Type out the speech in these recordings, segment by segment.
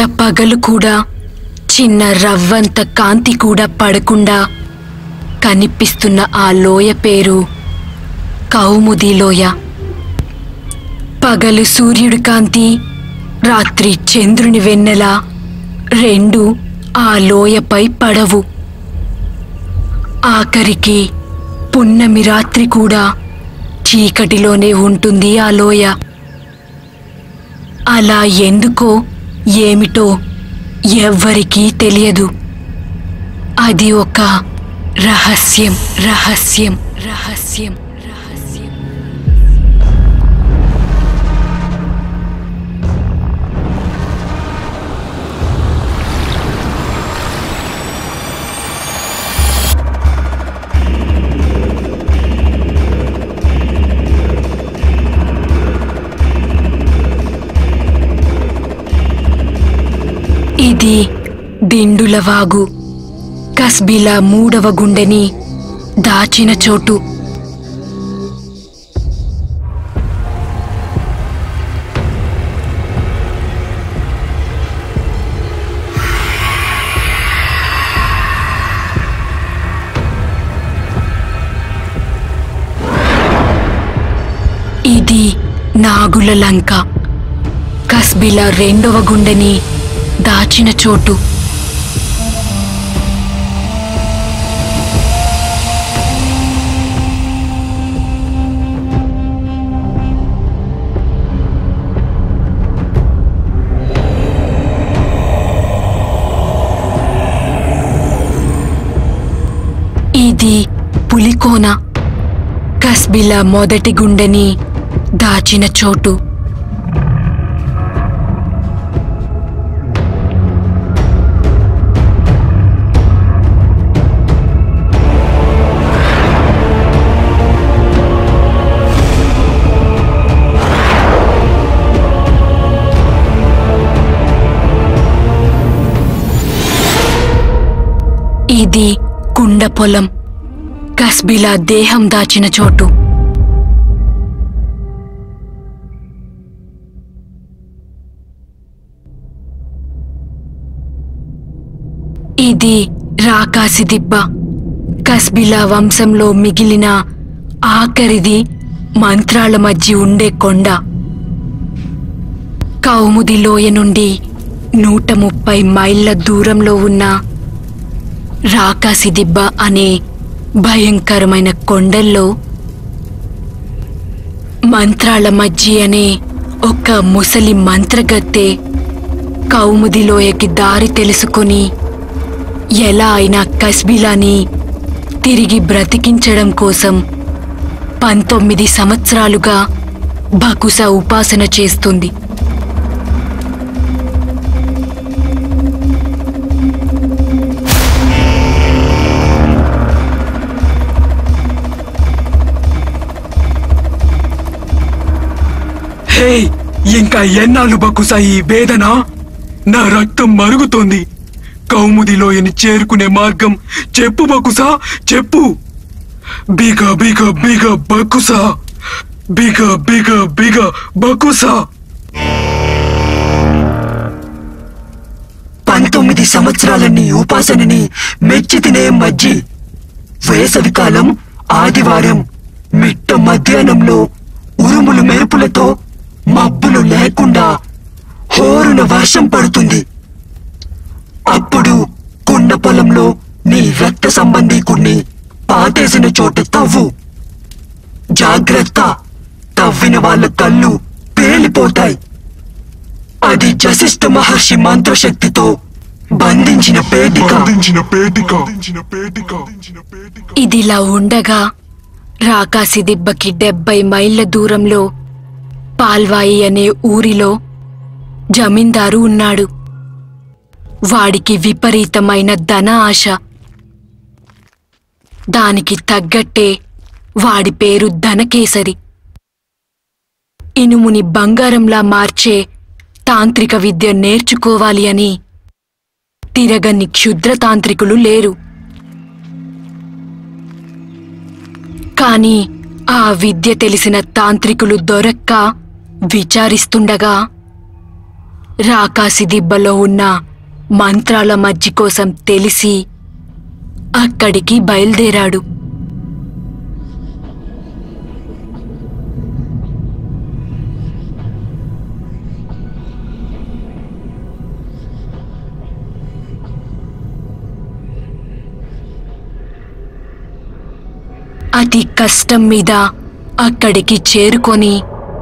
పగలు కూడా చిన్న రవ్వంత కాంతి కూడా పడకుండా కనిపిస్తున్న ఆ లోయ పేరు కౌముది లోయ పగలు సూర్యుడి కాంతి రాత్రి చంద్రుని వెన్నెల రెండు ఆ లోయపై పడవు ఆఖరికి పున్నమి రాత్రి కూడా చీకటిలోనే ఉంటుంది ఆ లోయ అలా ఎందుకో ఏమిటో ఎవ్వరికీ తెలియదు అది ఒక రహస్యం రహస్యం రహస్యం రహస్యం ఇది దిండుల వాగు కస్బిలా మూడవ గుండెని దాచిన చోటు ఇది నాగుల లంక కస్బిలా రెండవ గుండెని దాచిన చోటు ఇది పులికోన కస్బిలా మొదటి గుండెని దాచిన చోటు ఇది కుండ పొలం కస్బిలా దేహం దాచిన చోటు ఇది రాకాసి దిబ్బ కస్బిలా వంశంలో మిగిలిన ఆఖరిది మంత్రాల మధ్య ఉండే కొండ కౌముది లోయ నుండి నూట ముప్పై మైళ్ళ దూరంలో ఉన్న రాకాసి దిబ్బ అనే భయంకరమైన కొండల్లో మంత్రాల మధ్య అనే ఒక ముసలి మంత్రగత్తె కౌముదిలోయకి దారి తెలుసుకొని ఎలా అయినా కస్బిలాని తిరిగి బ్రతికించడం కోసం పంతొమ్మిది సంవత్సరాలుగా బకుస ఉపాసన చేస్తుంది హే ఇంకా ఎన్నాళ్ళు బకుసా ఈ వేదన నా రక్తం మరుగుతోంది కౌముదిలోయని చేరుకునే మార్గం చెప్పు బకుసా చెప్పు బిగ బిగ బిగ బకుసా బిగ బిగ బిగ బకుసా పంతొమ్మిది సంవత్సరాల నీ ఉపాసనని మెచ్చి తినే మజ్జి వేసవికాలం ఆదివారం మిట్ట మధ్యాహ్నంలో ఉరుములు మెరుపులతో మబ్బులు లేకుండా హోరున వర్షం పడుతుంది అప్పుడు కుండ పొలంలో నీ రక్త సంబంధీకుణ్ణి పాతేసిన చోట తవ్వు జాగ్రత్త తవ్విన వాళ్ళ కళ్ళు పేలిపోతాయి అది జసిష్ఠ మహర్షి మంత్రశక్తితో బంధించిన పేటిక బంధించిన పేటిక బంధించిన పేటిక ఇదిలా ఉండగా రాకాసి దిబ్బకి డెబ్బై మైళ్ళ దూరంలో పాల్వాయి అనే ఊరిలో జమీందారు ఉన్నాడు వాడికి విపరీతమైన ధన ఆశ దానికి తగ్గట్టే వాడి పేరు ధనకేసరి ఇనుముని బంగారంలా మార్చే తాంత్రిక విద్య నేర్చుకోవాలి అని తిరగని క్షుద్ర తాంత్రికులు లేరు కాని ఆ విద్య తెలిసిన తాంత్రికులు దొరక్క విచారిస్తుండగా రాకాసి దిబ్బలో ఉన్న మంత్రాల మజ్జి కోసం తెలిసి అక్కడికి బయలుదేరాడు అతి కష్టం మీద అక్కడికి చేరుకొని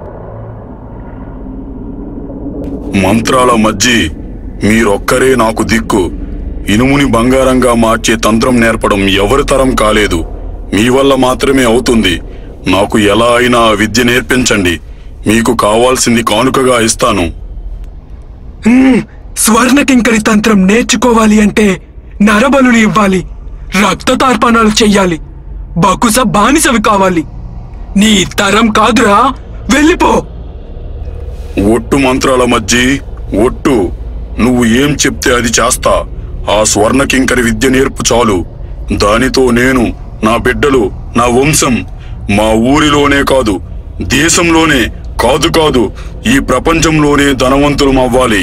మంత్రాల మధ్య మీరొక్కరే నాకు దిక్కు ఇనుముని బంగారంగా మార్చే తంత్రం నేర్పడం ఎవరి తరం కాలేదు మీ వల్ల మాత్రమే అవుతుంది నాకు ఎలా అయినా ఆ విద్య నేర్పించండి మీకు కావాల్సింది కానుకగా ఇస్తాను హ్మ్, స్వర్ణకింకరి తంత్రం నేర్చుకోవాలి అంటే నరబలుని ఇవ్వాలి రక్త తర్పణాలు చెయ్యాలి బకుస బానిసవి కావాలి నీ తరం కాదురా వెళ్ళిపో ఒట్టు మంత్రాల మధ్య ఒట్టు నువ్వు ఏం చెప్తే అది చేస్తా ఆ స్వర్ణకింకరి విద్య నేర్పు చాలు దానితో నేను నా బిడ్డలు నా వంశం మా ఊరిలోనే కాదు దేశంలోనే కాదు కాదు ఈ ప్రపంచంలోనే ధనవంతులం అవ్వాలి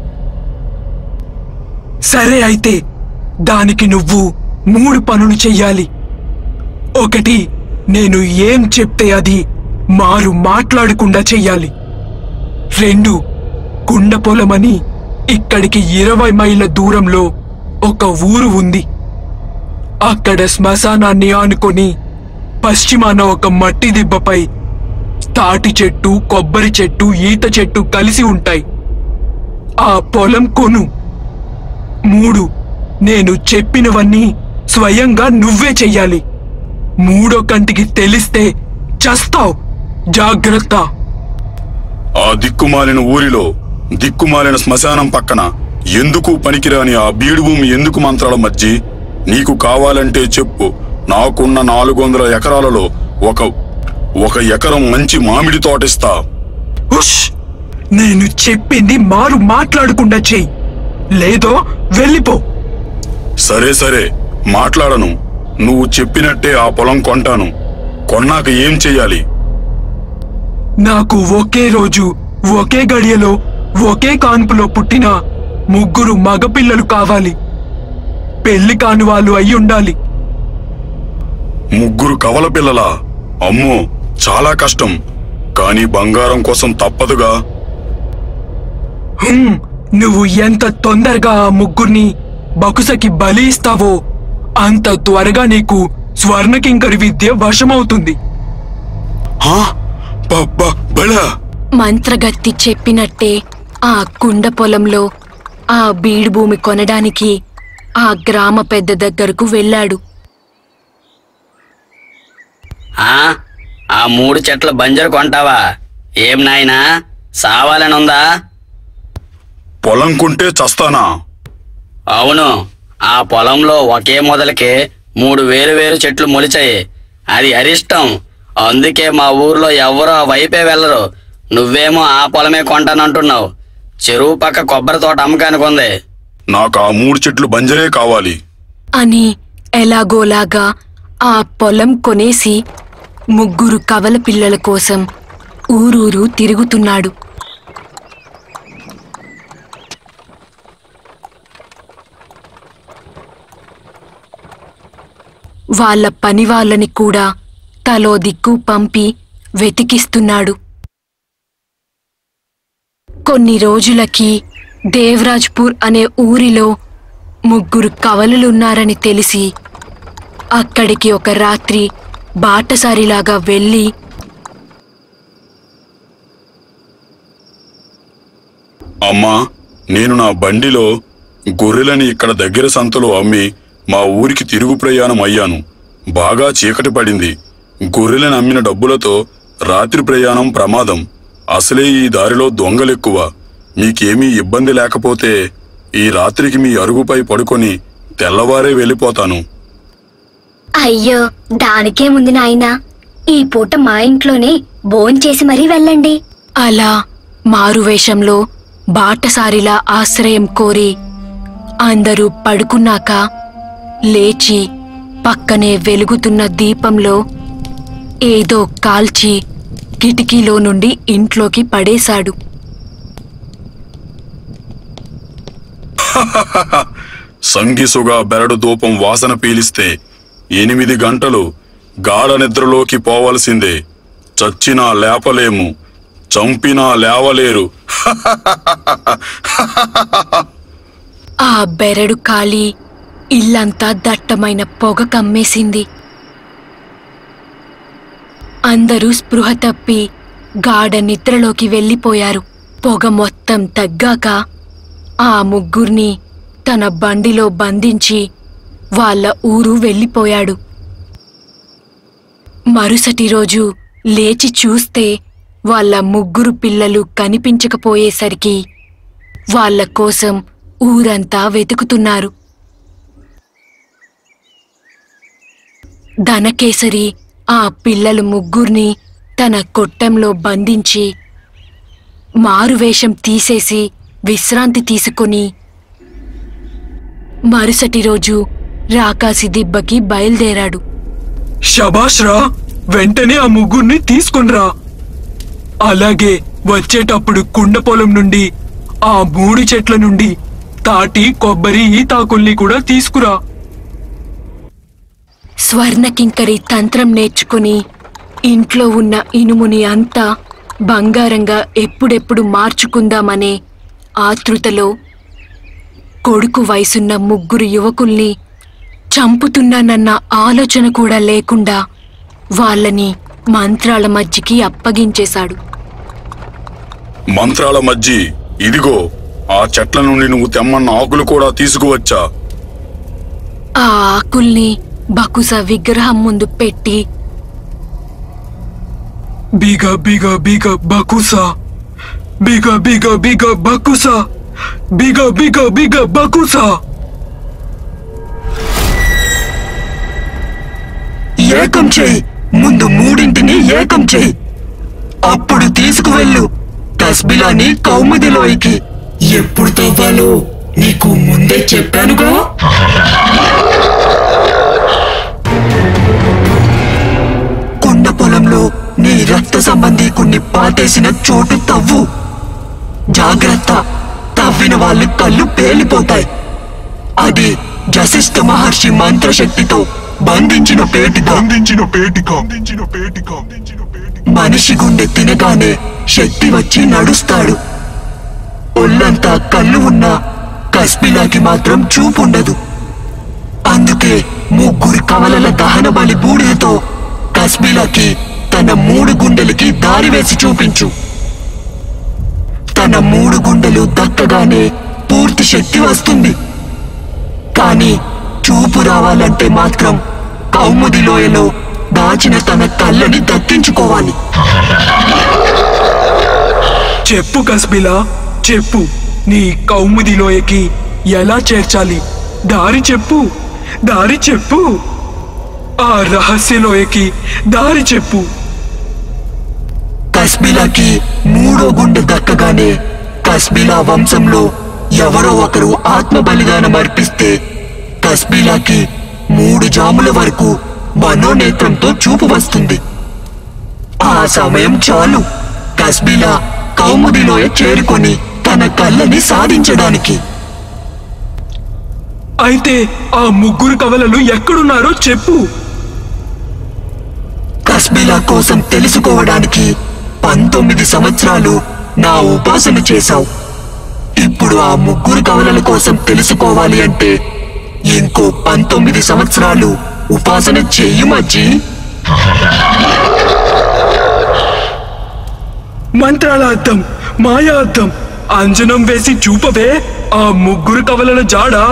సరే అయితే దానికి నువ్వు మూడు పనులు చెయ్యాలి ఒకటి నేను ఏం చెప్తే అది మారు మాట్లాడకుండా చెయ్యాలి రెండు కుండ పొలమని ఇక్కడికి ఇరవై మైళ్ళ దూరంలో ఒక ఊరు ఉంది అక్కడ శ్మశానాన్ని ఆనుకొని పశ్చిమాన ఒక మట్టి దిబ్బపై తాటి చెట్టు కొబ్బరి చెట్టు ఈత చెట్టు కలిసి ఉంటాయి ఆ పొలం కొను మూడు నేను చెప్పినవన్నీ స్వయంగా నువ్వే చెయ్యాలి మూడో కంటికి తెలిస్తే చస్తావ్ జాగ్రత్త ఆ దిక్కుమాలిన ఊరిలో దిక్కుమాలిన శ్మశానం పక్కన ఎందుకు పనికిరాని ఆ బీడు భూమి ఎందుకు మంత్రాల మధ్య నీకు కావాలంటే చెప్పు నాకున్న నాలుగు వందల ఎకరాలలో ఒక ఒక ఎకరం మంచి మామిడి తోటిస్తా ఉష్ నేను చెప్పింది మారు మాట్లాడకుండా చెయ్యి లేదో వెళ్ళిపో సరే సరే మాట్లాడను నువ్వు చెప్పినట్టే ఆ పొలం కొంటాను కొన్నాక ఏం చెయ్యాలి నాకు ఒకే రోజు ఒకే గడియలో ఒకే కాన్పులో పుట్టిన ముగ్గురు మగపిల్లలు కావాలి పెళ్లి కాని వాళ్ళు అయి ఉండాలి ముగ్గురు కవల పిల్లలా అమ్మో చాలా కష్టం కానీ బంగారం కోసం తప్పదుగా హ్మ్, నువ్వు ఎంత తొందరగా ఆ ముగ్గురిని బకుసకి బలి ఇస్తావో అంత త్వరగా నీకు స్వర్ణకింకరి విద్య వశమవుతుంది హా? బ- బ- బలా మంత్రగత్తి చెప్పినట్టే ఆ కుండ పొలంలో ఆ బీడు భూమి కొనడానికి ఆ గ్రామ పెద్ద దగ్గరకు వెళ్ళాడు ఆ ఆ మూడు చెట్ల బంజరు కొంటావా ఏం నాయనా సావాలని ఉందా పొలం కొంటే చస్తానా అవును ఆ పొలంలో ఒకే మొదలకి మూడు వేరు వేరు చెట్లు మొలిచాయి అది అరిష్టం అందుకే మా ఊర్లో ఎవరూ ఆ వైపే వెళ్ళరు నువ్వేమో ఆ పొలమే కొంటానంటున్నావు చెరువు పక్క కొబ్బరి తోట అమ్మకానికి ఉంది నాకు ఆ మూడు చెట్లు బంజరే కావాలి అని ఎలాగోలాగా ఆ పొలం కొనేసి ముగ్గురు కవల పిల్లల కోసం ఊరూరు తిరుగుతున్నాడు వాళ్ళ పని వాళ్ళని కూడా తలో దిక్కు పంపి వెతికిస్తున్నాడు కొన్ని రోజులకి దేవరాజ్పూర్ అనే ఊరిలో ముగ్గురు కవలులున్నారని తెలిసి అక్కడికి ఒక రాత్రి బాటసారిలాగా వెళ్ళి అమ్మా నేను నా బండిలో గొర్రెలని ఇక్కడ దగ్గర సంతలో అమ్మి మా ఊరికి తిరుగు ప్రయాణం అయ్యాను బాగా చీకటి పడింది గొర్రెలను అమ్మిన డబ్బులతో రాత్రి ప్రయాణం ప్రమాదం అసలే ఈ దారిలో దొంగలెక్కువ మీకేమీ ఇబ్బంది లేకపోతే ఈ రాత్రికి మీ అరుగుపై పడుకొని తెల్లవారే వెళ్ళిపోతాను అయ్యో దానికేముంది నాయనా ఈ పూట మా ఇంట్లోనే భోంచేసి మరీ వెళ్ళండి అలా మారువేషంలో బాటసారిలా ఆశ్రయం కోరి అందరూ పడుకున్నాక లేచి పక్కనే వెలుగుతున్న దీపంలో ఏదో కాల్చి కిటికీలో నుండి ఇంట్లోకి పడేశాడు సంగిసుగా బెరడు ధూపం వాసన పీలిస్తే ఎనిమిది గంటలు గాఢ నిద్రలోకి పోవలసిందే చచ్చినా లేపలేము చంపినా లేవలేరు ఆ బెరడు కాలి ఇల్లంతా దట్టమైన పొగ కమ్మేసింది అందరూ స్పృహ తప్పి గాఢ నిద్రలోకి వెళ్ళిపోయారు పొగ మొత్తం తగ్గాక ఆ ముగ్గుర్ని తన బండిలో బంధించి వాళ్ళ ఊరు వెళ్ళిపోయాడు మరుసటి రోజు లేచి చూస్తే వాళ్ళ ముగ్గురు పిల్లలు కనిపించకపోయేసరికి వాళ్ళ కోసం ఊరంతా వెతుకుతున్నారు ధనకేసరి ఆ పిల్లలు ముగ్గుర్ని తన కొట్టంలో బంధించి మారువేషం తీసేసి విశ్రాంతి తీసుకుని మరుసటి రోజు రాకాసి దిబ్బకి బయలుదేరాడు శబాష్ రా వెంటనే ఆ ముగ్గురిని తీసుకునిరా అలాగే వచ్చేటప్పుడు కుండ పొలం నుండి ఆ మూడు చెట్ల నుండి తాటి కొబ్బరి ఈతాకుల్ని కూడా తీసుకురా స్వర్ణకింకరి తంత్రం నేర్చుకుని ఇంట్లో ఉన్న ఇనుముని అంతా బంగారంగా ఎప్పుడెప్పుడు మార్చుకుందామనే ఆతృతలో కొడుకు వయసున్న ముగ్గురు యువకుల్ని చంపుతున్నానన్న ఆలోచన కూడా లేకుండా వాళ్ళని మంత్రాల మధ్యకి అప్పగించేశాడు మంత్రాల మధ్య ఇదిగో ఆ చెట్ల నుండి నువ్వు తెమ్మన్న ఆకులు కూడా తీసుకువచ్చా ఆ ఆకుల్ని బకుస విగ్రహం ముందు పెట్టి బిగ బిగ బిగ బకుసా బిగ బిగ బిగ బకుసా బిగ బిగ బిగ బకుసా ఏకం చేయి ముందు మూడింటిని ఏకం చేయి అప్పుడు తీసుకువెళ్ళు తస్బిలాని కౌముదిలోకి ఎప్పుడు తవ్వాలో నీకు ముందే చెప్పానుగా కొండ పొలంలో నీ రక్త సంబంధీకుణ్ణి పాతేసిన చోటు తవ్వు జాగ్రత్త తవ్విన వాళ్ళు కళ్ళు పేలిపోతాయి అది జసిష్ఠ మహర్షి మంత్రశక్తితో బంధించిన పేటిక అందించిన పేటిక అందించిన పేటిక అందించిన పేటిక మనిషి గుండె తినగానే శక్తి వచ్చి నడుస్తాడు ఒళ్ళంతా కళ్ళు ఉన్నా కస్బిలాకి మాత్రం చూపుండదు అందుకే ముగ్గురి కవలల దహన బలి బూడిదతో కస్బిలాకి తన మూడు గుండెలకి దారి వేసి చూపించు తన మూడు గుండెలు దక్కగానే పూర్తి శక్తి వస్తుంది కానీ చూపు రావాలంటే మాత్రం కౌముది లోయలో దాచిన తన కళ్ళని దక్కించుకోవాలి చెప్పు కస్బిలా చెప్పు నీ కౌముది లోయకి ఎలా చేర్చాలి దారి చెప్పు దారి చెప్పు ఆ రహస్య లోయకి దారి చెప్పు కస్బిలాకి మూడో గుండె దక్కగానే కస్బిలా వంశంలో ఎవరో ఒకరు ఆత్మ బలిదానం అర్పిస్తే కస్బిలాకి మూడు జాముల వరకు మనోనేత్రంతో చూపు వస్తుంది ఆ సమయం చాలు కస్బిలా కౌముదిలోయ చేరుకొని తన కళ్ళని సాధించడానికి అయితే ఆ ముగ్గురు కవలలు ఎక్కడున్నారో చెప్పు కస్బిలా కోసం తెలుసుకోవడానికి పంతొమ్మిది సంవత్సరాలు నా ఉపాసన చేశావు ఇప్పుడు ఆ ముగ్గురు కవలల కోసం తెలుసుకోవాలి అంటే ఇంకో పంతొమ్మిది సంవత్సరాలు ఉపాసన చెయ్యి మజ్జి మంత్రాల అర్థం మాయా అర్థం అంజనం వేసి చూపవే ఆ ముగ్గురు కవలల జాడా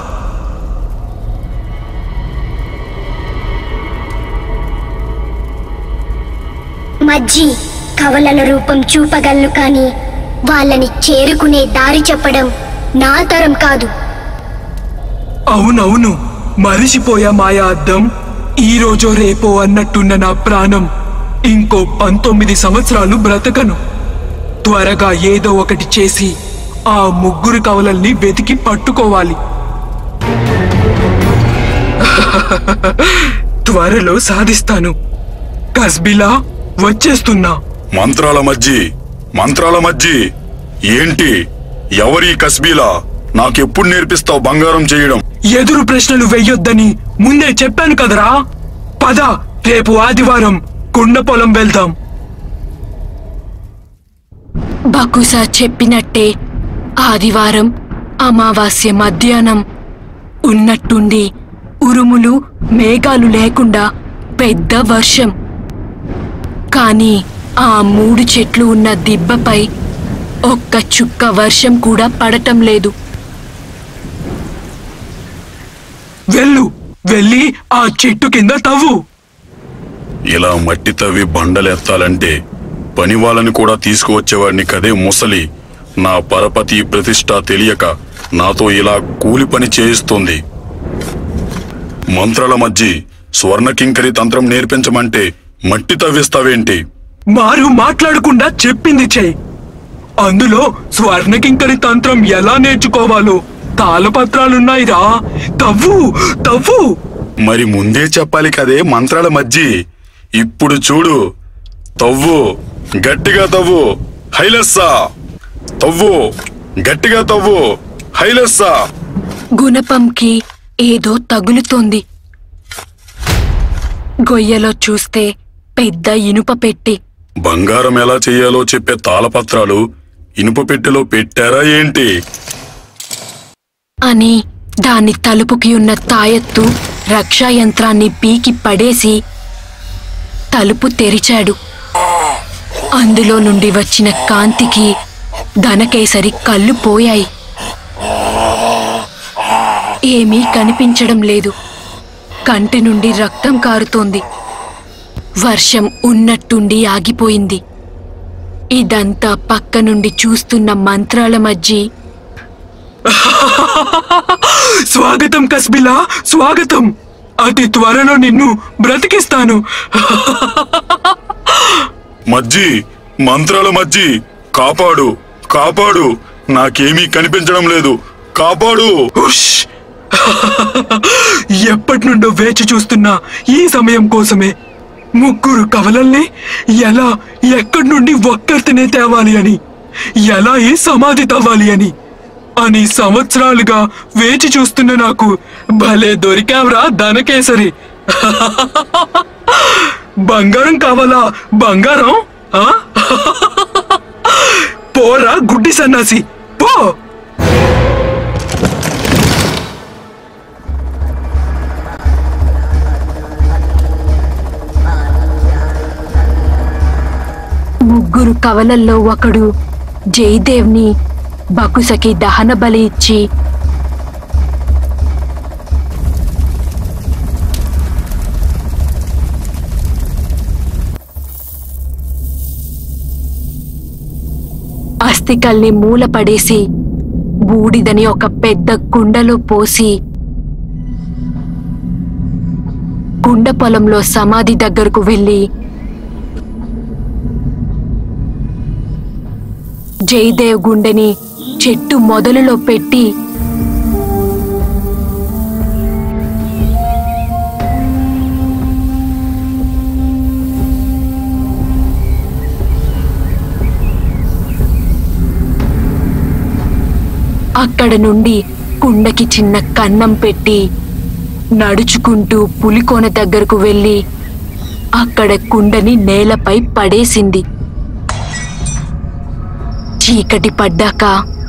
మజ్జి కవలల రూపం చూపగలను కాని వాళ్ళని చేరుకునే దారి చెప్పడం నా తరం కాదు అవునవును మరిచిపోయా మాయా అద్దం ఈ రోజో రేపో అన్నట్టున్న నా ప్రాణం ఇంకో పంతొమ్మిది సంవత్సరాలు బ్రతకను త్వరగా ఏదో ఒకటి చేసి ఆ ముగ్గురు కవలల్ని వెతికి పట్టుకోవాలి త్వరలో సాధిస్తాను కస్బిలా వచ్చేస్తున్నా మంత్రాల మధ్య మంత్రాల మధ్య ఏంటి ఎవరి కస్బీలా నాకెప్పుడు నేర్పిస్తావు బంగారం చేయడం ఎదురు ప్రశ్నలు వెయ్యొద్దని ముందే చెప్పాను కదరా పద రేపు ఆదివారం కుండ పొలం వెళ్దాం బకుసా చెప్పినట్టే ఆదివారం అమావాస్య మధ్యాహ్నం ఉన్నట్టుండి ఉరుములు మేఘాలు లేకుండా పెద్ద వర్షం కానీ ఆ మూడు చెట్లు ఉన్న దిబ్బపై ఒక్క చుక్క వర్షం కూడా పడటం లేదు వెళ్ళు వెళ్ళి ఆ చెట్టు కింద తవ్వు ఇలా మట్టి తవ్వి బండలెత్తాలంటే పని వాళ్ళని కూడా తీసుకువచ్చేవాడిని కదే ముసలి నా పరపతి ప్రతిష్ట తెలియక నాతో ఇలా కూలి పని చేయిస్తుంది మంత్రాల మధ్య స్వర్ణకింకరి తంత్రం నేర్పించమంటే మట్టి తవ్విస్తావేంటి మారు మాట్లాడకుండా చెప్పింది చెయ్యి అందులో స్వర్ణకింకరి తంత్రం ఎలా నేర్చుకోవాలో తాళపత్రాలున్నాయిరా తవ్వు తవ్వు మరి ముందే చెప్పాలి కదే మంత్రాల మధ్య ఇప్పుడు చూడు తవ్వు గట్టిగా తవ్వు హైలెస్సా తవ్వు గట్టిగా తవ్వు హైలెస్సా గుణపంకి ఏదో తగులుతోంది గొయ్యలో చూస్తే పెద్ద ఇనుప పెట్టి బంగారం ఎలా చెయ్యాలో చెప్పే తాళపత్రాలు ఇనుప పెట్టెలో పెట్టారా ఏంటి అని దాని తలుపుకి ఉన్న తాయెత్తు రక్షా యంత్రాన్ని పీకి పడేసి తలుపు తెరిచాడు అందులో నుండి వచ్చిన కాంతికి ధనకేసరి కళ్ళు పోయాయి ఏమీ కనిపించడం లేదు కంటి నుండి రక్తం కారుతోంది వర్షం ఉన్నట్టుండి ఆగిపోయింది ఇదంతా పక్క నుండి చూస్తున్న మంత్రాల మధ్య స్వాగతం కస్బిలా స్వాగతం అతి త్వరలో నిన్ను బ్రతికిస్తాను మజ్జి మంత్రాల మజ్జి కాపాడు కాపాడు నాకేమీ కనిపించడం లేదు కాపాడు ఉష్! ఎప్పటి నుండో వేచి చూస్తున్నా ఈ సమయం కోసమే ముగ్గురు కవలల్ని ఎలా ఎక్కడి నుండి ఒక్కరితోనే తేవాలి అని ఎలా ఈ సమాధి తవ్వాలి అని అని సంవత్సరాలుగా వేచి చూస్తున్న నాకు భలే దొరికావురా ధనకేసరి బంగారం కావాలా బంగారం ఆ? పోరా గుడ్డి సన్నాసి పో ముగ్గురు కవలల్లో ఒకడు జయదేవ్ని బకుసకి దహన బలి ఇచ్చి అస్థికల్ని మూల పడేసి బూడిదని ఒక పెద్ద కుండలో పోసి కుండ పొలంలో సమాధి దగ్గరకు వెళ్ళి జయదేవ్ గుండెని చెట్టు మొదలులో పెట్టి అక్కడ నుండి కుండకి చిన్న కన్నం పెట్టి నడుచుకుంటూ పులికోన దగ్గరకు వెళ్ళి అక్కడ కుండని నేలపై పడేసింది చీకటి పడ్డాక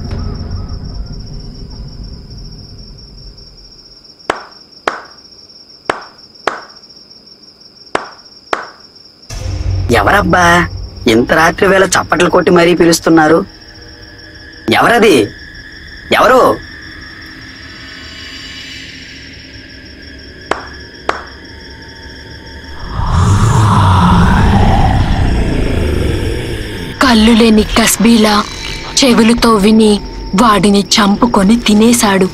ఎవరబ్బా ఇంత రాత్రి వేళ చప్పట్లు కొట్టి మరీ పిలుస్తున్నారు ఎవరది ఎవరు కళ్ళు లేని కస్బీలా చెవులతో విని వాడిని చంపుకొని తినేశాడు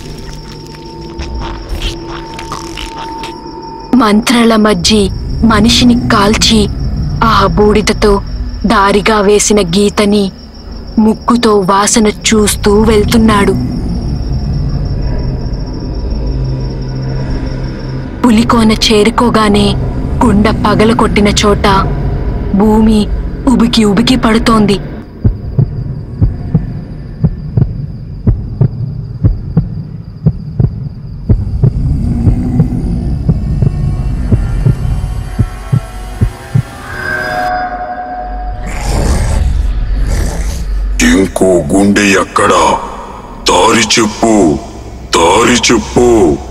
మంత్రాల మధ్య మనిషిని కాల్చి ఆ బూడిదతో దారిగా వేసిన గీతని ముక్కుతో వాసన చూస్తూ వెళ్తున్నాడు పులికోన చేరుకోగానే కుండ పగలకొట్టిన చోట భూమి ఉబికి ఉబికి పడుతోంది ఇంకో గుండె ఎక్కడా దారి చెప్పు దారి చెప్పు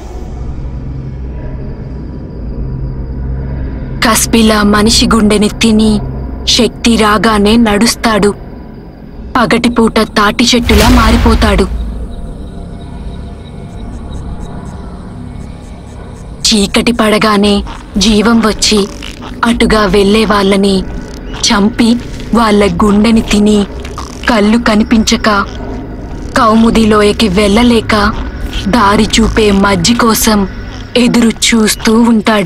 కస్పిలా మనిషి గుండెని తిని శక్తి రాగానే నడుస్తాడు పగటిపూట తాటి చెట్టులా మారిపోతాడు చీకటి పడగానే జీవం వచ్చి అటుగా వెళ్ళే వాళ్ళని చంపి వాళ్ళ గుండెని తిని కళ్ళు కనిపించక కౌముదిలోయకి వెళ్ళలేక దారి చూపే మజ్జి కోసం ఎదురు చూస్తూ ఉంటాడు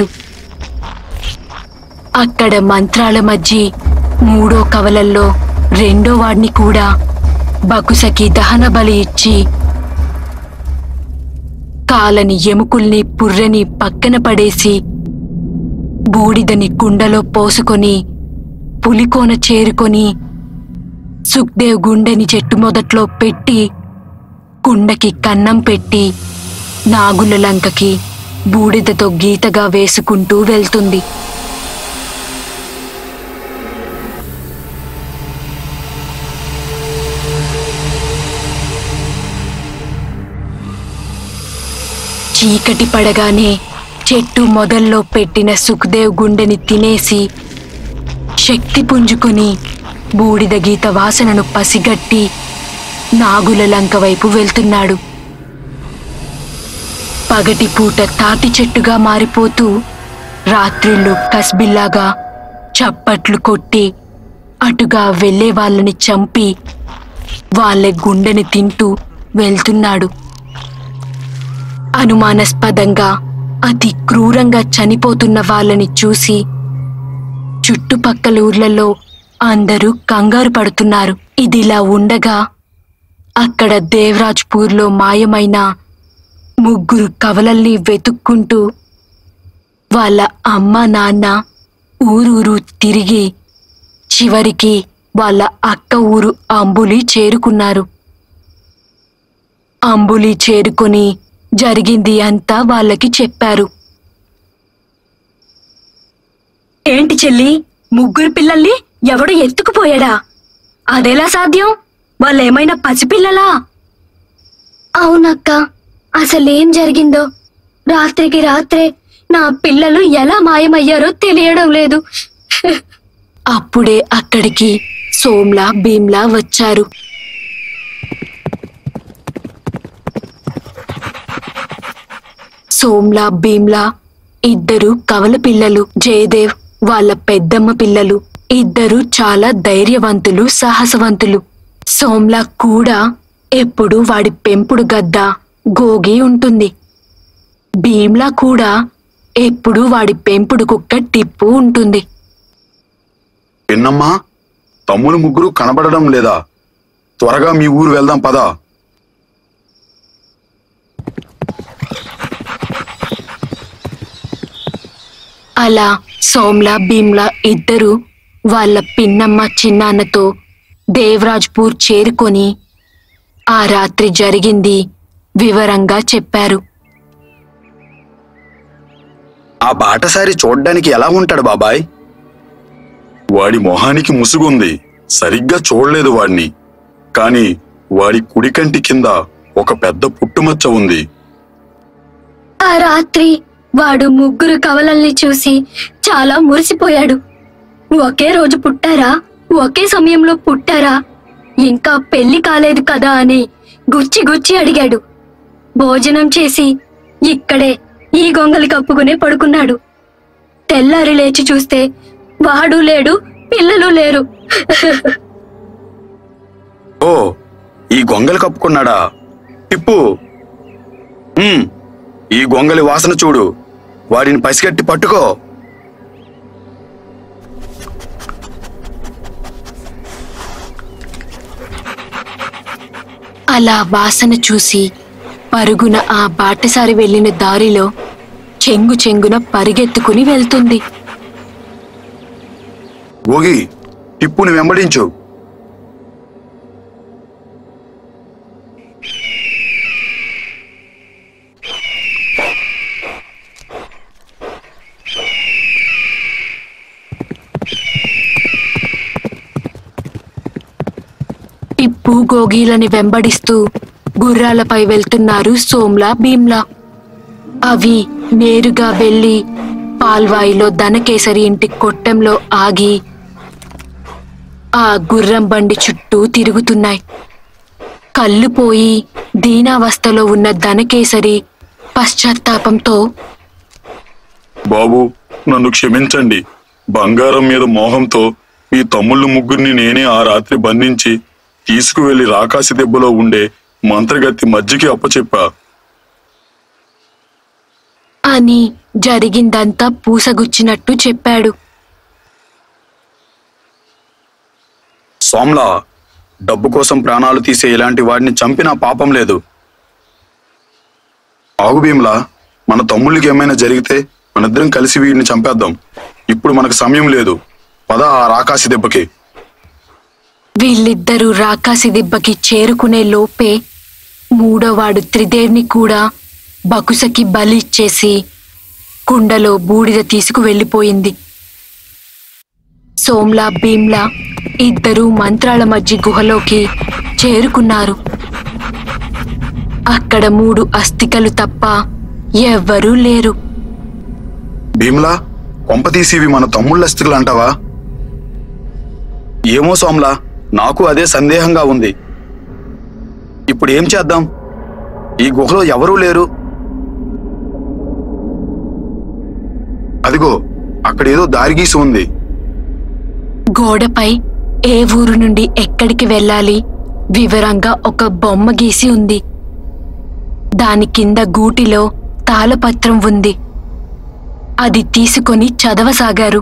అక్కడ మంత్రాల మధ్య మూడో కవలల్లో రెండో వాడిని కూడా బకుసకి దహన బలి ఇచ్చి కాలని ఎముకల్ని పుర్రెని పక్కన పడేసి బూడిదని కుండలో పోసుకొని పులికోన చేరుకొని సుఖ్దేవ్ గుండెని చెట్టు మొదట్లో పెట్టి కుండకి కన్నం పెట్టి నాగుల లంకకి బూడిదతో గీతగా వేసుకుంటూ వెళ్తుంది చీకటి పడగానే చెట్టు మొదల్లో పెట్టిన సుఖదేవ్ గుండెని తినేసి శక్తి పుంజుకొని బూడిద గీత వాసనను పసిగట్టి నాగుల లంక వైపు వెళ్తున్నాడు పగటి పూట తాటి చెట్టుగా మారిపోతూ రాత్రిళ్ళు కస్బిల్లాగా చప్పట్లు కొట్టి అటుగా వెళ్ళే వాళ్ళని చంపి వాళ్ళ గుండెని తింటూ వెళ్తున్నాడు అనుమానాస్పదంగా అతి క్రూరంగా చనిపోతున్న వాళ్ళని చూసి చుట్టుపక్కల ఊర్లలో అందరూ కంగారు పడుతున్నారు ఇదిలా ఉండగా అక్కడ దేవరాజ్పూర్లో మాయమైన ముగ్గురు కవలల్ని వెతుక్కుంటూ వాళ్ళ అమ్మ నాన్న ఊరూరు తిరిగి చివరికి వాళ్ళ అక్క ఊరు అంబులి చేరుకున్నారు అంబులి చేరుకొని జరిగింది అంతా వాళ్ళకి చెప్పారు ఏంటి చెల్లి ముగ్గురు పిల్లల్ని ఎవడు ఎత్తుకుపోయాడా అదెలా సాధ్యం వాళ్ళేమైనా పసిపిల్లలా అవునక్క అసలేం జరిగిందో రాత్రికి రాత్రే నా పిల్లలు ఎలా మాయమయ్యారో తెలియడం లేదు అప్పుడే అక్కడికి సోమ్లా భీమ్లా వచ్చారు సోమ్లా భీమ్లా ఇద్దరు కవల పిల్లలు జయదేవ్ వాళ్ళ పెద్దమ్మ పిల్లలు ఇద్దరు చాలా ధైర్యవంతులు సాహసవంతులు సోమ్లా కూడా ఎప్పుడు వాడి పెంపుడు గద్ద గోగి ఉంటుంది భీమ్లా కూడా ఎప్పుడు వాడి పెంపుడు కుక్క టిప్పు ఉంటుంది పిన్నమ్మా తమ్ములు ముగ్గురు కనబడడం లేదా త్వరగా మీ ఊరు వెళ్దాం పదా అలా సోమ్లా భీమ్లా ఇద్దరు వాళ్ళ పిన్నమ్మ చిన్నాన్నతో దేవరాజ్పూర్ చేరుకొని ఆ రాత్రి జరిగింది వివరంగా చెప్పారు ఆ బాటసారి చూడ్డానికి ఎలా ఉంటాడు బాబాయ్ వాడి మొహానికి ముసుగుంది సరిగ్గా చూడలేదు వాడిని కాని వాడి కుడి కంటి కింద ఒక పెద్ద పుట్టుమచ్చ ఉంది ఆ రాత్రి వాడు ముగ్గురు కవలల్ని చూసి చాలా మురిసిపోయాడు ఒకే రోజు పుట్టారా ఒకే సమయంలో పుట్టారా ఇంకా పెళ్లి కాలేదు కదా అని గుచ్చి గుచ్చి అడిగాడు భోజనం చేసి ఇక్కడే ఈ గొంగలి కప్పుకునే పడుకున్నాడు తెల్లారి లేచి చూస్తే వాడు లేడు పిల్లలు లేరు ఓ ఈ గొంగలి కప్పుకున్నాడా టిప్పు ఉమ్, ఈ గొంగలి వాసన చూడు వాడిని పసిగట్టి పట్టుకో అలా వాసన చూసి పరుగున ఆ బాటసారి వెళ్ళిన దారిలో చెంగు చెంగున పరిగెత్తుకుని వెళ్తుంది గోగి టిప్పుని వెంబడించు టిప్పు టిప్పు గోగీలని వెంబడిస్తూ గుర్రాలపై వెళ్తున్నారు సోమ్లా భీమ్లా అవి నేరుగా వెళ్లి పాల్వాయిలో ధనకేసరి ఇంటి కొట్టంలో ఆగి ఆ గుర్రం బండి చుట్టూ తిరుగుతున్నాయి కళ్ళు పోయి దీనావస్థలో ఉన్న ధనకేసరి పశ్చాత్తాపంతో బాబు నన్ను క్షమించండి బంగారం మీద మోహంతో మీ తమ్ముళ్ళు ముగ్గురిని నేనే ఆ రాత్రి బంధించి తీసుకువెళ్లి రాకాసి దెబ్బలో ఉండే మంత్రగత్తి మధ్యకి అప్పచెప్పా అని జరిగిందంతా పూసగుచ్చినట్టు చెప్పాడు సోమ్లా డబ్బు కోసం ప్రాణాలు తీసే ఇలాంటి వాడిని చంపినా పాపం లేదు ఆగు భీమ్లా మన తమ్ముళ్ళకి ఏమైనా జరిగితే మనిద్దరం కలిసి వీడిని చంపేద్దాం ఇప్పుడు మనకు సమయం లేదు పద ఆ రాకాసి దెబ్బకి వీళ్ళిద్దరూ రాకాసి దిబ్బకి చేరుకునే లోపే మూడోవాడు త్రిదేవ్ని కూడా బకుసకి బలి ఇచ్చేసి కుండలో బూడిద తీసుకు వెళ్ళిపోయింది సోమ్లా భీమ్లా ఇద్దరూ మంత్రాల మధ్య గుహలోకి చేరుకున్నారు అక్కడ మూడు అస్థికలు తప్ప ఎవ్వరూ లేరు భీమ్లా కొంపతీసి ఇవి మన తమ్ముళ్ళ అస్థికలు అంటావా ఏమో సోమ్లా నాకు అదే సందేహంగా ఉంది ఇప్పుడు ఏం చేద్దాం ఈ గుహలో ఎవరూ లేరు అదిగో అక్కడేదో దారి గీసి ఉంది గోడపై ఏ ఊరు నుండి ఎక్కడికి వెళ్ళాలి వివరంగా ఒక బొమ్మ గీసి ఉంది దాని కింద గూటిలో తాళపత్రం ఉంది అది తీసుకొని చదవసాగారు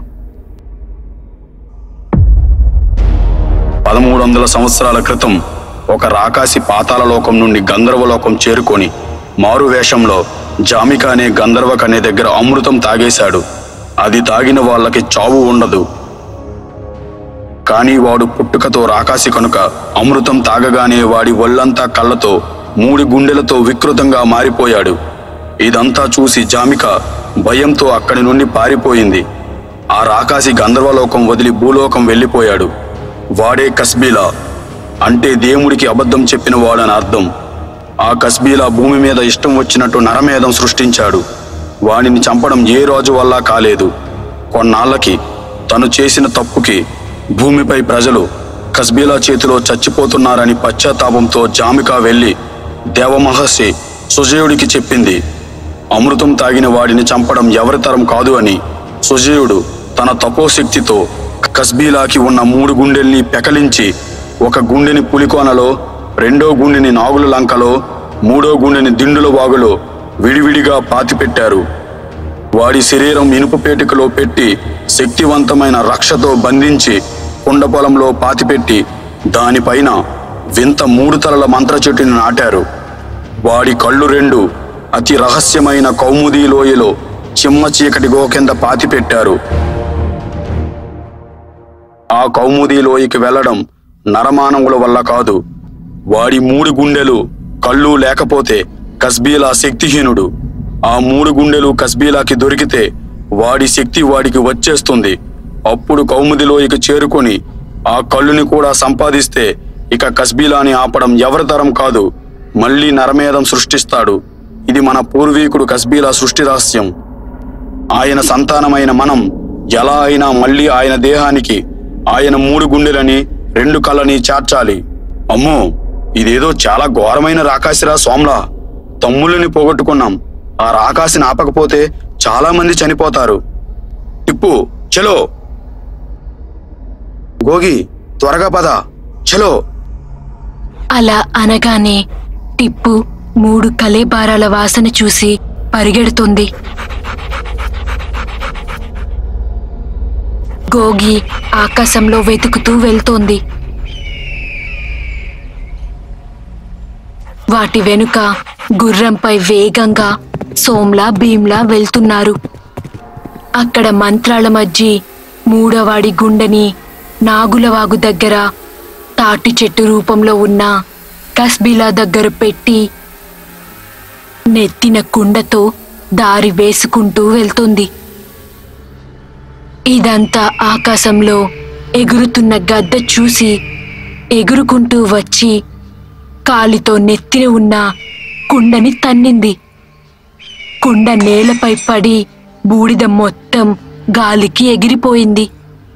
పదమూడు వందల సంవత్సరాల క్రితం ఒక రాకాసి పాతాళ లోకం నుండి గంధర్వలోకం చేరుకొని మారు వేషంలో జామిక అనే గంధర్వక అనే దగ్గర అమృతం తాగేశాడు అది తాగిన వాళ్ళకి చావు ఉండదు కానీ వాడు పుట్టుకతో రాకాసి కనుక అమృతం తాగగానే వాడి ఒళ్ళంతా కళ్ళతో మూడు గుండెలతో వికృతంగా మారిపోయాడు ఇదంతా చూసి జామిక భయంతో అక్కడి నుండి పారిపోయింది ఆ రాకాసి గంధర్వలోకం వదిలి భూలోకం వెళ్ళిపోయాడు వాడే కస్బీలా అంటే దేవుడికి అబద్ధం చెప్పిన వాడని అర్థం ఆ కస్బీలా భూమి మీద ఇష్టం వచ్చినట్టు నరమేధం సృష్టించాడు వాడిని చంపడం ఏ రోజు వల్ల కాలేదు కొన్నాళ్ళకి తను చేసిన తప్పుకి భూమిపై ప్రజలు కస్బీలా చేతిలో చచ్చిపోతున్నారని పశ్చాత్తాపంతో జామికా వెళ్ళి దేవమహర్షి సుజయుడికి చెప్పింది అమృతం తాగిన వాడిని చంపడం ఎవరి తరం కాదు అని సుజయుడు తన తపోశక్తితో కస్బీలాకి ఉన్న మూడు గుండెల్ని పెకలించి ఒక గుండెని పులికోనలో రెండో గుండెని నాగుల లంకలో మూడో గుండెని దిండుల వాగులో విడివిడిగా పాతిపెట్టారు వాడి శరీరం ఇనుప పేటికలో పెట్టి శక్తివంతమైన రక్షతో బంధించి కుండ పొలంలో పాతిపెట్టి దానిపైన వింత మూడు తలల మంత్ర చెట్టుని నాటారు వాడి కళ్ళు రెండు అతి రహస్యమైన కౌముదీ లోయలో చిమ్మ చీకటి గో కింద పాతిపెట్టారు ఆ కౌముదీ లోయకి వెళ్లడం నరమానవుల వల్ల కాదు వాడి మూడు గుండెలు కళ్ళు లేకపోతే కస్బీలా శక్తిహీనుడు ఆ మూడు గుండెలు కస్బీలాకి దొరికితే వాడి శక్తి వాడికి వచ్చేస్తుంది అప్పుడు కౌముది లోయకి చేరుకొని ఆ కళ్ళుని కూడా సంపాదిస్తే ఇక కస్బీలాని ఆపడం ఎవరి తరం కాదు మళ్ళీ నరమేధం సృష్టిస్తాడు ఇది మన పూర్వీకుడు కస్బీలా సృష్టి రహస్యం ఆయన సంతానమైన మనం ఎలా అయినా మళ్ళీ ఆయన దేహానికి ఆయన మూడు గుండెలని రెండు కళ్ళని చేర్చాలి అమ్మో ఇదేదో చాలా ఘోరమైన రాకాసిరా సోమ్లా తమ్ముళ్ళని పోగొట్టుకున్నాం ఆ రాకాసిని ఆపకపోతే చాలా మంది చనిపోతారు టిప్పు చలో గోగి త్వరగా పద చలో అలా అనగానే టిప్పు మూడు కలేబారాల వాసన చూసి పరిగెడుతుంది గోగి ఆకాశంలో వెతుకుతూ వెళ్తోంది వాటి వెనుక గుర్రంపై వేగంగా సోమ్లా భీమ్లా వెళ్తున్నారు అక్కడ మంత్రాల మధ్య మూడవాడి గుండెని నాగులవాగు దగ్గర తాటి చెట్టు రూపంలో ఉన్న కస్బిలా దగ్గర పెట్టి నెత్తిన కుండతో దారి వేసుకుంటూ వెళ్తుంది ఇదంతా ఆకాశంలో ఎగురుతున్న గద్ద చూసి ఎగురుకుంటూ వచ్చి కాలితో నెత్తిన ఉన్న కుండని తన్నింది కుండ నేలపై పడి బూడిద మొత్తం గాలికి ఎగిరిపోయింది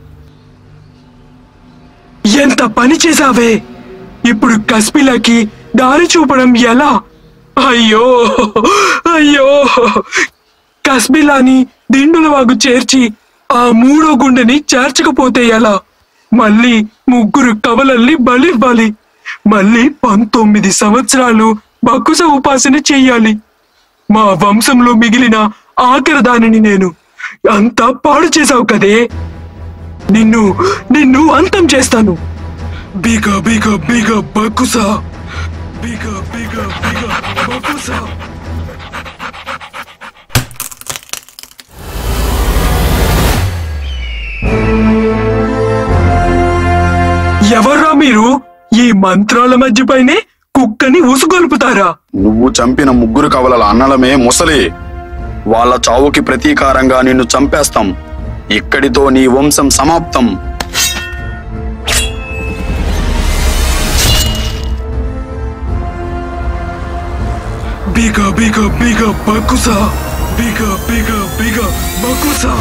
ఎంత పని చేశావే ఇప్పుడు కస్పిలకి దారి చూపడం ఎలా అయ్యో అయ్యో కస్బిలాని దిండుల వాగు చేర్చి ఆ మూడో గుండెని చేర్చకపోతే ఎలా మళ్ళీ ముగ్గురు కవలల్ని బలివ్వాలి మళ్ళీ పంతొమ్మిది సంవత్సరాలు బక్కుస ఉపాసన చెయ్యాలి మా వంశంలో మిగిలిన ఆఖరి దానిని నేను అంతా పాడు చేశావు కదే నిన్ను నిన్ను అంతం చేస్తాను బిగ బిగ బిగ బకుసా బిగ బిగ బిగ బకుసా ఎవర్రా మీరు ఈ మంత్రాల మధ్యపైనే కుక్కని ఉసుగొల్పుతారా నువ్వు చంపిన ముగ్గురు కవలల అన్నలమే ముసలి వాళ్ళ చావుకి ప్రతీకారంగా నిన్ను చంపేస్తాం ఇక్కడితో నీ వంశం సమాప్తం బిగ బిగ బిగ బకుసా బిగ బిగ బిగ బకుసా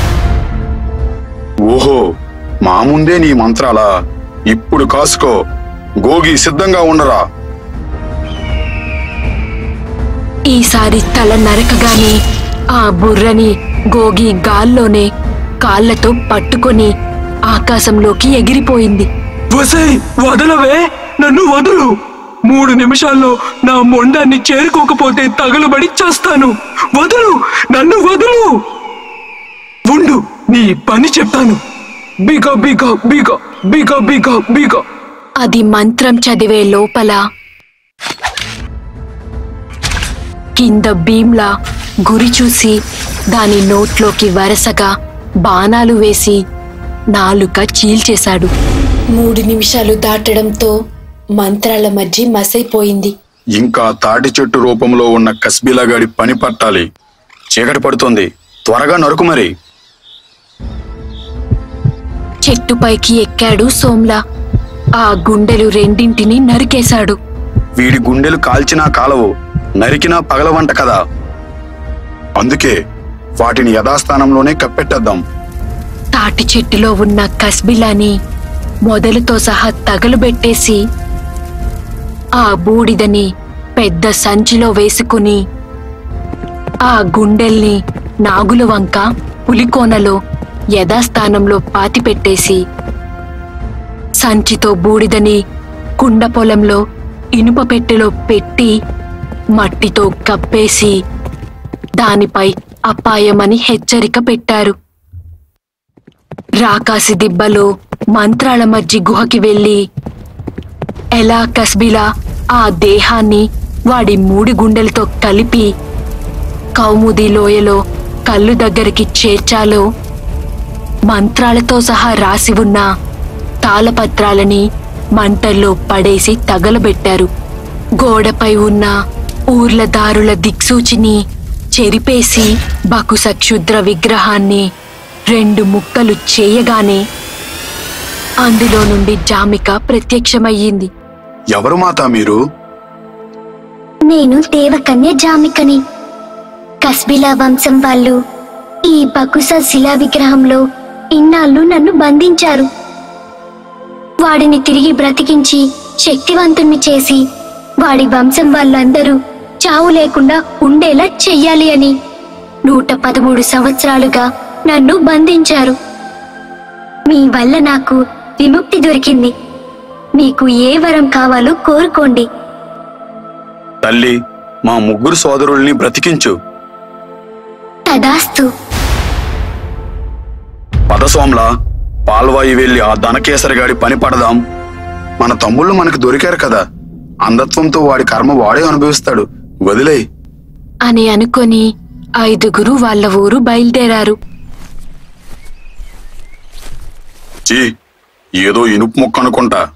ఓహో మా ముందే నీ మంత్రాలా ఇప్పుడు కాసుకో గోగి సిద్ధంగా ఉండరా ఈసారి తల నరకగానే ఆ బుర్రని గోగి గాల్లోనే కాళ్ళతో పట్టుకొని ఆకాశంలోకి ఎగిరిపోయింది వసై వదలవే నన్ను వదులు మూడు నిమిషాల్లో నా మొండాన్ని చేరుకోకపోతే తగలబడి చేస్తాను వదులు నన్ను వదులు ఉండు నీ పని చెప్తాను బిగ బిగ బిగ బిగ బిగ బిగ అది మంత్రం చదివే లోపల కింద భీమ్లా గురి చూసి దాని నోట్లోకి వరసగా బాణాలు వేసి నాలుక చీల్చేశాడు మూడు నిమిషాలు దాటడంతో మంత్రాల మధ్య మసైపోయింది ఇంకా తాటి చెట్టు రూపంలో ఉన్న కస్బిలాగాడి పని పట్టాలి చీకటి పడుతోంది త్వరగా నరుకు మరి చెట్టుపైకి ఎక్కాడు సోమ్లా ఆ గుండెలు రెండింటిని నరికేశాడు వీడి గుండెలు కాల్చినా కాలవు నరికినా పగలవంట కదా అందుకే వాటిని యథాస్థానంలోనే కప్పెట్టేద్దాం తాటి చెట్టులో ఉన్న కస్బిలాని మొదలుతో సహా తగలుబెట్టేసి ఆ బూడిదని పెద్ద సంచిలో వేసుకుని ఆ గుండెల్ని నాగుల వంక పులికోనలో యథాస్థానంలో పాతిపెట్టేసి సంచితో బూడిదని కుండ పొలంలో ఇనుప పెట్టెలో పెట్టి మట్టితో కప్పేసి దానిపై అపాయమని హెచ్చరిక పెట్టారు రాకాసి దిబ్బలో మంత్రాల మధ్య గుహకి వెళ్ళి ఎలా కస్బిలా ఆ దేహాన్ని వాడి మూడి గుండెలతో కలిపి కౌముది లోయలో కళ్ళు దగ్గరికి చేర్చాలో మంత్రాలతో సహా రాసి ఉన్న తాళపత్రాలని మంటల్లో పడేసి తగలబెట్టారు గోడపై ఉన్న ఊర్ల దారుల దిక్సూచిని చెరిపేసి బకుస క్షుద్ర విగ్రహాన్ని రెండు ముక్కలు చేయగానే అందులో నుండి జామిక ప్రత్యక్షమయ్యింది ఎవరు మాతా మీరు నేను దేవకన్య జామికని కస్బిలా వంశం వాళ్ళు ఈ బకుస శిలా విగ్రహంలో ఇన్నాళ్ళు నన్ను బంధించారు వాడిని తిరిగి బ్రతికించి శక్తివంతుణ్ణి చేసి వాడి వంశం వాళ్ళందరూ చావు లేకుండా ఉండేలా చెయ్యాలి అని నూట పదమూడు సంవత్సరాలుగా నన్ను బంధించారు మీ వల్ల నాకు విముక్తి దొరికింది మీకు ఏ వరం కావాలో కోరుకోండి తల్లి మా ముగ్గురు సోదరుల్ని బ్రతికించు తదాస్తు పదసోమ్లా పాల్వాయి వెళ్లి ఆ ధనకేసరిగాడి పని పడదాం మన తమ్ముళ్ళు మనకు దొరికారు కదా అంధత్వంతో వాడి కర్మ వాడే అనుభవిస్తాడు వదిలే అని అనుకొని ఐదుగురు వాళ్ళ ఊరు బయలుదేరారు చీ ఏదో ఇనుపు ముక్క అనుకుంటా